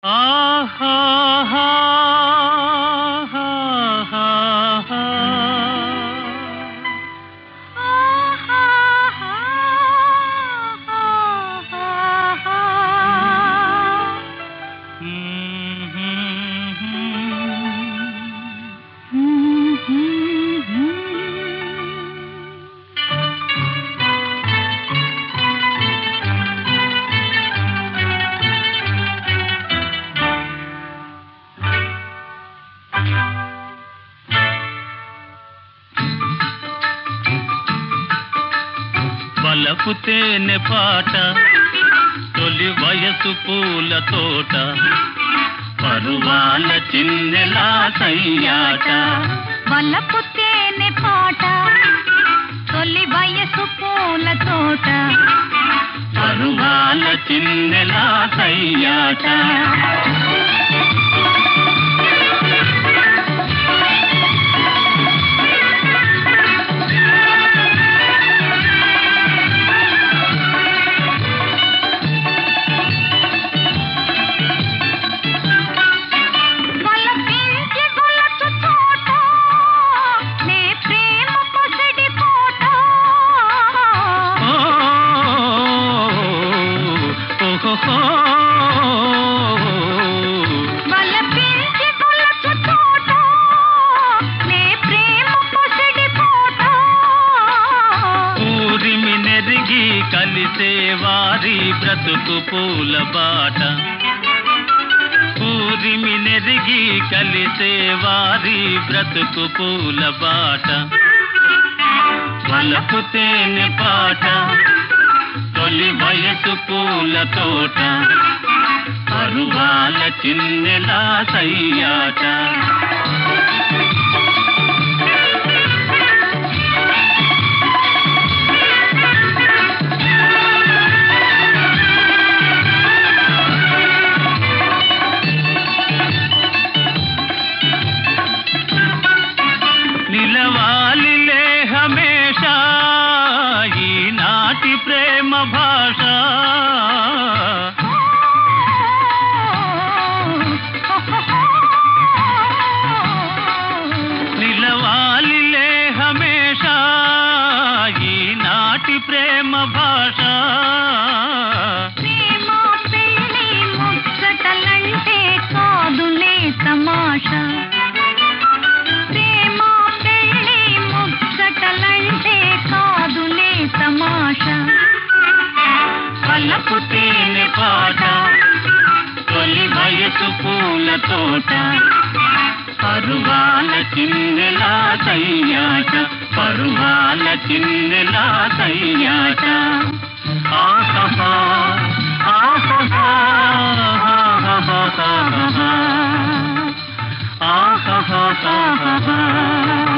వలపు తేనె పాట తొలి వయసు పూల తోట పరువాల చిన్నెలా సయ్యాట వలపు తేనె పాట తొలి వయసు పూల తోట పరువాల చిన్నెలా సయ్యాట వలపించి గొలచు చోట నే ప్రేమ పసిడి కోట ఓ, ఓహోహో. వలపించి గొలచు చోట నే ప్రేమ పసిడి కోట ఊరిమి నెరిగి కలిసే వారి బ్రతుకు పూల బాట ఊరిమి నెరిగి కలిసే వారి బ్రతుకు పూల బాట వలపు తేనె పాట తొలి వయసు పూల తోట పరువాల చిన్నెలా సయ్యాట నిలవాలిలే హమేషా ఈనాటి ప్రేమ భాష నిలవాలిలే హమేషా ఈనాటి ప్రేమ భాష ప్రేమ పెళ్ళి ముచ్చటలంటే కాదులే తమాషా ప్రేమ పెళ్ళి ముచ్చటలంటే కాదులే తమాషా వలపు తేనె పాట తొలి వయసు పూల తోట పరువాల చిన్నెలా సయ్యాట పరువాల చిన్నెలా సయ్యాట ఆహా ఆహా ఆహా ఆహా